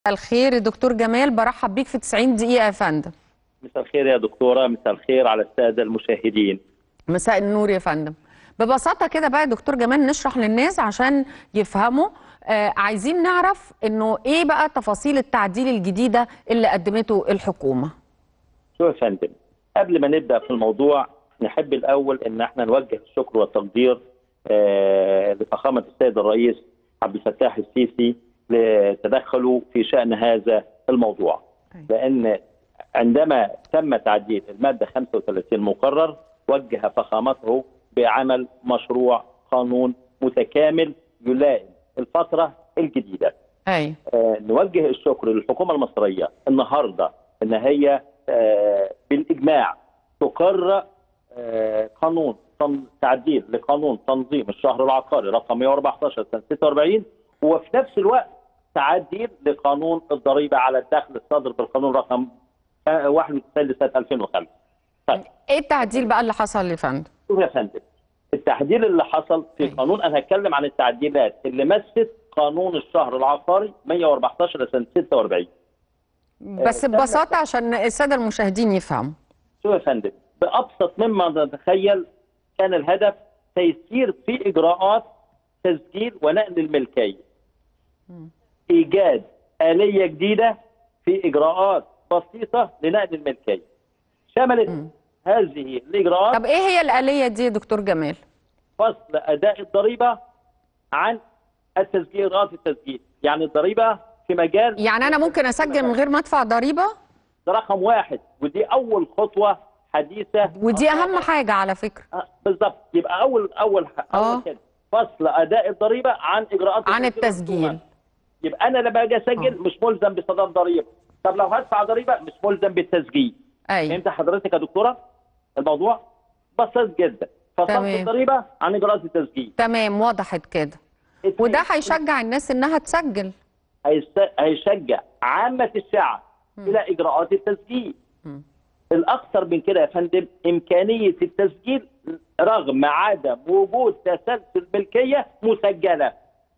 الخير دكتور جمال برحب بيك في 90 دقيقة يا فندم مساء الخير يا دكتورة مساء الخير على السادة المشاهدين مساء النور يا فندم ببساطة كده بقى يا دكتور جمال نشرح للناس عشان يفهموا آه عايزين نعرف انه ايه بقى تفاصيل التعديل الجديدة اللي قدمته الحكومة شو يا فندم قبل ما نبدأ في الموضوع نحب الأول إن احنا نوجه الشكر والتقدير آه لفخامة السيد الرئيس عبد الفتاح السيسي لتدخله في شأن هذا الموضوع لأن عندما تم تعديل المادة 35 مقرر وجه فخامته بعمل مشروع قانون متكامل يلائم الفترة الجديدة اي آه نوجه الشكر للحكومة المصرية النهاردة ان هي آه بالاجماع تقر آه قانون تن- تعديل لقانون تنظيم الشهر العقاري رقم 114 سنه 46 وفي نفس الوقت تعديل لقانون الضريبه على الدخل الصادر بالقانون رقم آه، 91 لسنه 2005 طيب ايه التعديل بقى اللي حصل يا فندم شوف يا فندم التعديل اللي حصل في أيوة. قانون انا هتكلم عن التعديلات اللي مست قانون الشهر العقاري 114 سنه 46 بس آه، ببساطة عشان السادة المشاهدين يفهموا شوف يا فندم بابسط مما نتخيل كان الهدف تيسير في اجراءات تسجيل ونقل الملكيه ايجاد اليه جديده في اجراءات بسيطه لنقل الملكيه شملت هذه الاجراءات طب ايه هي الآلية دي يا دكتور جمال فصل اداء الضريبه عن التسجيل اجراءات التسجيل يعني الضريبه في مجال يعني انا ممكن اسجل من غير ما ادفع ضريبة ده رقم واحد ودي اول خطوه حديثه ودي اهم حاجة على فكرة آه، بالظبط يبقى اول اول آه. اول كده فصل اداء الضريبه عن اجراءات عن التسجيل التسجيل. والرسومات. يبقى انا لما اجي اسجل مش ملزم بسداد ضريبه طب لو هدفع ضريبه مش ملزم بالتسجيل اي فهمت حضرتك يا دكتوره الموضوع بسيط جدا فصلت تمام. الضريبه عن اجراءات التسجيل تمام وضحت كده اتنين، وده هيشجع الناس انها تسجل هيست- هيشجع عامه الشعب الى اجراءات التسجيل مم. الاكثر من كده يا فندم امكانيه التسجيل رغم عدم وجود تسلسل ملكيه مسجله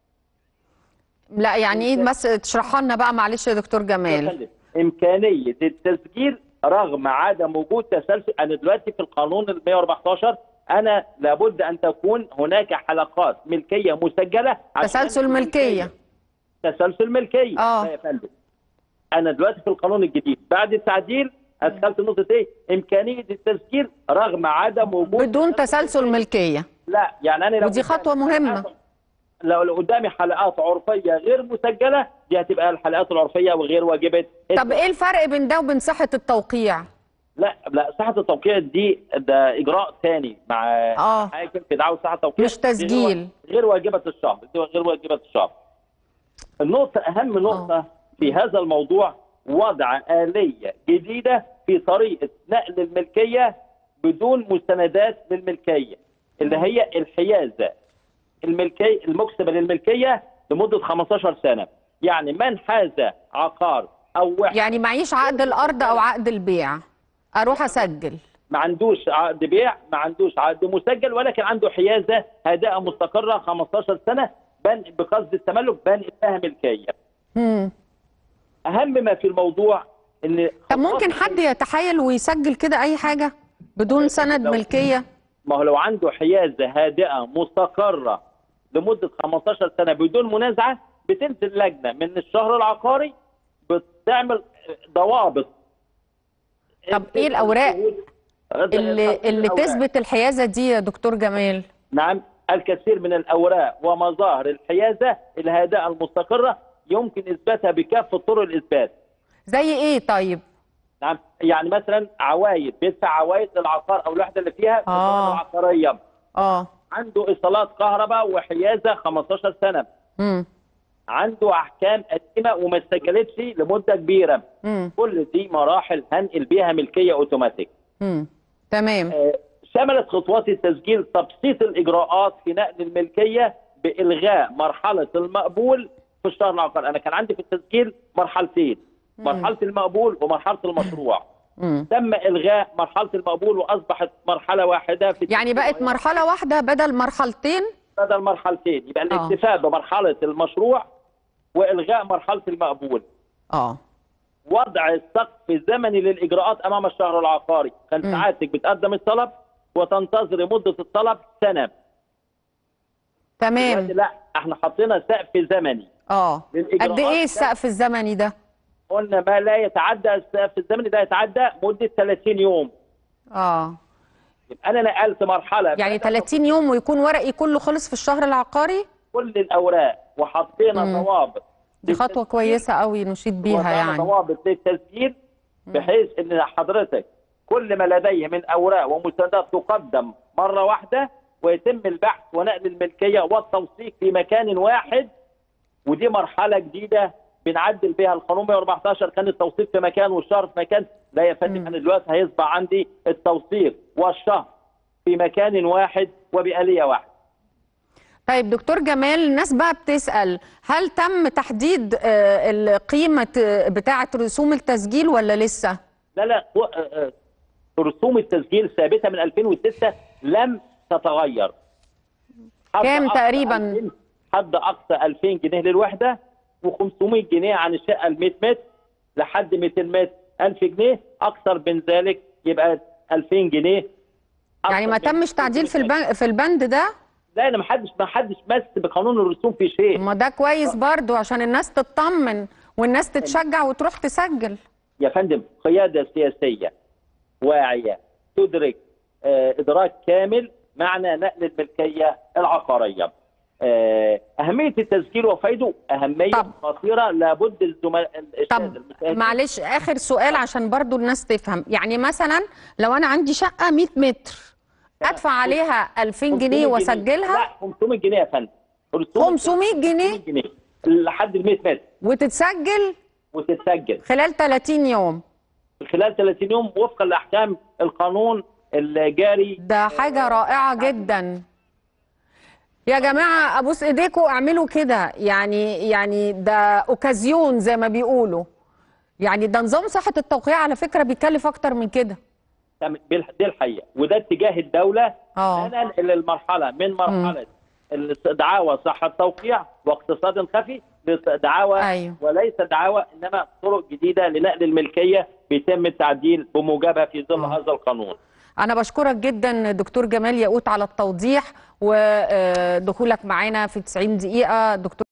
لا يعني ايه بس تشرحها لنا بقى معلش يا دكتور يا جمال فندم، امكانيه التسجيل رغم عدم وجود تسلسل انا دلوقتي في القانون ال 114 انا لابد ان تكون هناك حلقات ملكيه مسجله عشان تسلسل ملكية تسلسل ملكيه آه. لا يا فندم انا دلوقتي في القانون الجديد بعد التعديل ادخلت نقطه ايه امكانيه التسجيل رغم عدم وجود بدون تسلسل ملكية لا يعني انا لو ودي قدامي خطوة مهمة. حلقات- لو لو قدامي حلقات عرفيه غير مسجله دي هتبقى الحلقات العرفيه وغير واجبه طب ايه الفرق بين ده وبين صحة التوقيع لا لا صحه التوقيع دي ده اجراء ثاني مع آه. حاكم في دعوه صحه التوقيع مش دي غير- تسجيل. غير واجبه الشهر دي غير واجبه الشهر النقطه اهم نقطه في هذا الموضوع وضع اليه جديده في طريقه نقل الملكيه بدون مستندات للملكيه اللي هي الحيازه الملكيه المكسبه للملكيه لمده 15 سنه يعني من حاز عقار او وحده يعني معيش عقد الارض او عقد البيع اروح اسجل ما عندوش عقد بيع ما عندوش عقد مسجل ولكن عنده حيازه هادئه مستقره 15 سنه بنء بقصد التملك بنء لها ملكيه مم. اهم ما في الموضوع ان طب ممكن حد يتحايل ويسجل كده اي حاجة بدون سند لو- ملكية ما هو لو عنده حيازه هادئه مستقره لمده 15 سنه بدون منازعه بتنزل لجنه من الشهر العقاري بتعمل ضوابط طب ايه الاوراق اللي اللي الأوراق. تثبت الحيازة دي يا دكتور جمال نعم الكثير من الأوراق ومظاهر الحيازة الهادئة المستقرة يمكن إثباتها بكافة طرق الإثبات زي ايه طيب نعم يعني مثلا عوايد بيدفع عوايد للعقار أو الوحدة اللي فيها آه. الوحدة العقارية اه عنده إيصالات كهرباء وحيازة 15 سنة امم عنده أحكام قديمة وما استجلتش لمدة كبيرة امم كل دي مراحل هنقل بيها ملكية أوتوماتيك امم تمام آه، شملت خطوات التسجيل تبسيط الإجراءات في نقل الملكية بإلغاء مرحلة المقبول في الشهر العقاري أنا كان عندي في التسجيل مرحلتين مرحلة المقبول ومرحلة المشروع مم. تم إلغاء مرحلة المقبول وأصبحت مرحلة واحدة في يعني التسجيل بقت مرحلة واحدة بدل مرحلتين بدل مرحلتين يبقى الاكتفاء بمرحلة المشروع وإلغاء مرحلة المقبول اه وضع السقف الزمني للاجراءات امام الشهر العقاري كان مم. ساعاتك بتقدم الطلب وتنتظر مده الطلب سنه دلوقتي تمام لا احنا حطينا سقف زمني اه للإجراءات قد ايه ده- السقف الزمني ده قلنا ما لا يتعدى السقف الزمني ده يتعدى مده 30 يوم اه يبقى انا نقلت مرحله يعني بدأت 30 يوم ويكون ورقي كله خلص في الشهر العقاري كل الاوراق وحطينا مم. ضوابط دي خطوه للتسجيل. كويسه قوي نشيد بيها وضعنا يعني ضوابط للتسجيل بحيث ان حضرتك كل ما لديه من اوراق ومستندات تقدم مره واحده ويتم البحث ونقل الملكيه والتوثيق في مكان واحد ودي مرحله جديده بنعدل بها القانون 114 كان التوثيق في مكان والشهر في مكان لا يا فندم مم. انا دلوقتي هيصبح عندي التوثيق والشهر في مكان واحد وبآلية واحده طيب دكتور جمال الناس بقى بتسأل هل تم تحديد آه، القيمة آه، بتاعة رسوم التسجيل ولا لسه؟ لا لا و- آه، آه، رسوم التسجيل ثابته من 2006 لم تتغير حد كام أقصى تقريباً؟ 2000 حد اقصى 2000 جنيه للوحده و500 جنيه عن الشقه ال 100 متر لحد 200 متر 1000 جنيه اكثر من ذلك يبقى 2000 جنيه يعني ما أكثر من تمش تعديل في 300 البند في البند ده؟ لا انا ما حدش ما حدش مس بقانون الرسوم في شيء ما ده كويس برضو عشان الناس تطمن والناس تتشجع وتروح تسجل يا فندم قيادة سياسية واعية تدرك آه، إدراك كامل معنى نقل الملكية العقارية آه، أهمية التسجيل وفائده أهمية طب. خطيرة لابد الزملاء طب معلش آخر سؤال عشان برضو الناس تفهم يعني مثلا لو أنا عندي شقة 100 متر أدفع عليها 2000 جنيه وأسجلها لا 500 جنيه يا فندم 500 جنيه 500 جنيه لحد ال 100 متر وتتسجل وتتسجل خلال 30 يوم خلال 30 يوم وفقا لأحكام القانون الجاري ده حاجة رائعة جدا يا جماعة أبوس إيديكم اعملوا كده يعني يعني ده أوكازيون زي ما بيقولوا يعني ده نظام صحة التوقيع على فكرة بيكلف أكتر من كده تم- بالح- دي الحقيقه وده اتجاه الدوله اه ننقل المرحله من مرحله دعاوى صحه توقيع واقتصاد خفي لدعاوى أيوه. وليس دعاوى انما طرق جديده لنقل الملكيه بيتم التعديل بموجبها في ظل آه. هذا القانون أنا بشكرك جدا دكتور جمال ياقوت على التوضيح ودخولك معانا في 90 دقيقة دكتور